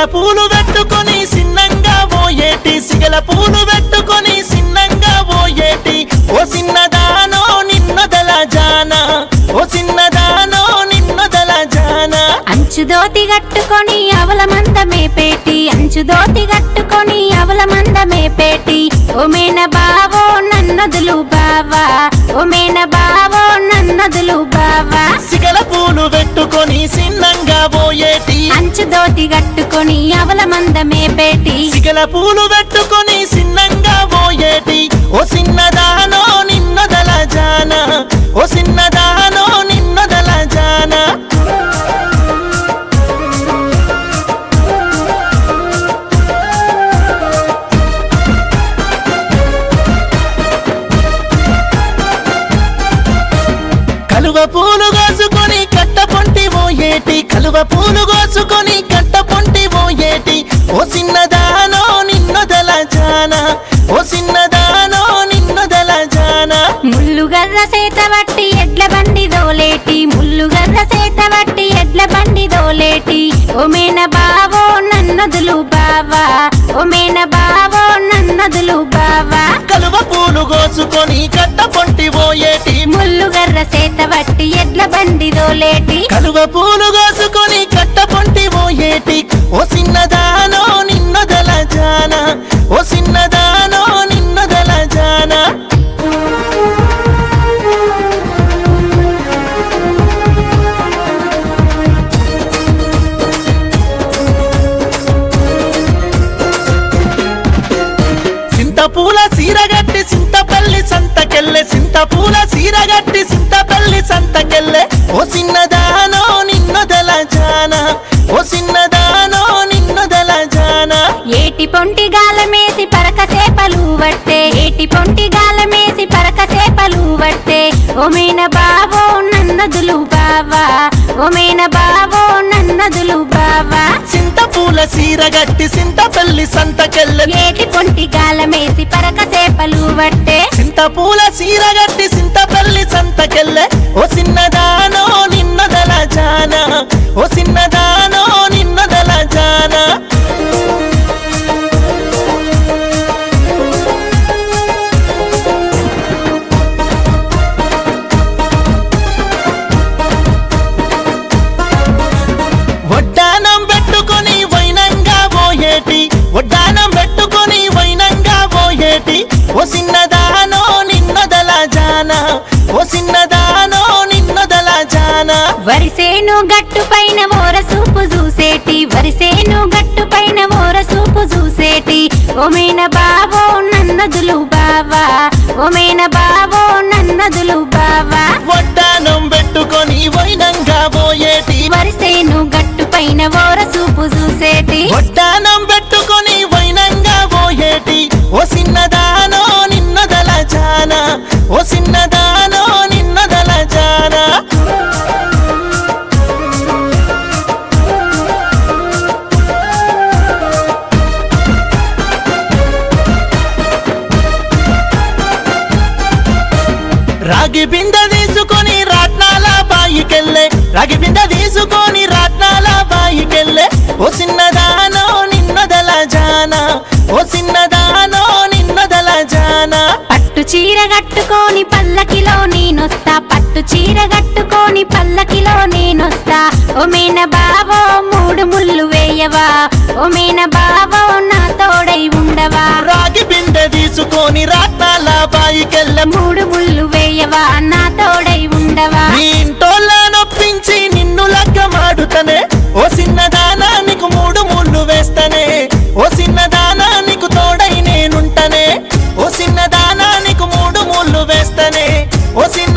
పూలు పెట్టుకొని సిన్నంగా పోయేటి సిగల పూలు పెట్టుకొని సిన్నంగా పోయేటి ఓ సిన్నదానో నిన్నదల జానా ఓ సిన్నదానో నిన్నదల జానా అంచు దోతి కట్టుకొని అవల మందమే పేటి అంచు దోతి కట్టుకొని అవల మందమే పేటి ఓమేన బావో నన్నదులు బావా ఓమేన బావో నన్నదులు బావా సిగల పూలు పెట్టుకొని సిన్నంగా పోయేటి అంచు దోతి కట్టుకొని అవల మందమే పేటి సిగల పూలు పెట్టుకొని సిన్నంగా పోయేటి ఓ సిన్నదానో నిన్నదల జానా ఓ సిన్నదానో నిన్నదల జానా కలువ పూలు కోసుకొని కట్ట పొంటి పోయేటి కలువ పూలు కోసుకొని కట్ట పొంటి పోయేటి ఓ సిన్నదానో నిన్నదల జానా ఓ సిన్నదానో నిన్నదల జానా ముల్లుగర్ర సేత వట్టి ఎడ్ల బండి దోలేటి ముల్లుగర్ర సేత వట్టి ఎడ్ల బండి దోలేటి ఓమేన బావో నన్నదులు బావా ఓమేన బావో నన్నదులు బావా కలువ పూలు కోసుకొని కట్ట పొంటి పోయేటి ముల్లుగర్ర సేత వట్టి ఎడ్ల బండి దోలేటి కలువ పూలు కోసుకొని కట్ట పొంటి పోయేటి ఓ సిన్నదానో నిన్నదల జానా ఓ సిన్నదానో నిన్నదల జానా సింతపూల సీరగట్టి సింతపల్లి సంతకెళ్ళే సింతపూల సీరగట్టి సింతపల్లి సంతకెళ్ళే ఓ సిన్నదానో నిన్నదల జానా ఓ సిన్నదానో నిన్నదల జానా ఏటి పొంటి గాలమేసి పరక సేపలు వట్టే ఏటి పొంటి గాలమేసి పరక సేపలు వట్టే ఓమేన బావో నన్నదులు బావా ఓమేన బావో నన్నదులు బావా సింతపూల సీరగట్టి సింతపల్లి సంతకెళ్ళే ఏటి పొంటి గాలమేసి పరక సేపలు వట్టే సింతపూల సీరగట్టి సింతపల్లి సంతకెళ్ళే ఓ సిన్నదానో నిన్నదల జానా ఓ సిన్నదానో నిన్నదల జానా వడ్డానం పెట్టుకొని వైనంగా పోయేటి వడ్డానం పెట్టుకొని వైనంగా పోయేటి ఓ సిన్నదానో నిన్నదల జానా ఓ సిన్నదానో నిన్నదల జానా వరిసేను గట్టు పైన ఓర సూపు చూసేటి వరిసేను గట్టు పైన ఓర సూపు చూసేటి ఓమేన బావో నన్నదులు బావా ఓమేన బావో నన్నదులు బావా వడ్డానం పెట్టుకొని వైనంగా పోయేటి వరిసేను గట్టు పైన ఓర సూపు చూసేటి వడ్డానం పెట్టుకొని వైనంగా పోయేటి ఓ సిన్నదానో నిన్నదల జానా ఓ సిన్నదానో నిన్నదల జానా రాగి బిందె తీసుకొని రాట్నాల బాయికెళ్ళే రాగి బిందె తీసుకొని రాట్నాల బాయికెళ్ళే ఓ సిన్నదానో నిన్నదల జానా ఓ సిన్నదానో నిన్నదల జానా పట్టు చీర కట్టుకొని పల్లకిలో నేనొస్తా పట్టు చీర కట్టుకొని పల్లకిలో నేనొస్తా ఓమేన బావో మూడు ముళ్ళు వేయవా ఓమేన బావో నా తోడై ఉండవా రాగి బిందె తీసుకొని రాట్నాల బాయికెళ్ళే మూడు ముళ్ళు వేయవా నా తోడై ఉండవా నీ ఇంటోళ్ళ నొప్పించి నిన్ను లగ్గమాడుతనే ఓ సిన్నదానా నీకు మూడు ముళ్ళు వేస్తనే ఓ సిన్నదానా నీకు తోడై నేనుంటనే ఓ సిన్నదానా నీకు మూడు ముళ్ళు వేస్తనే ఓ సిన్న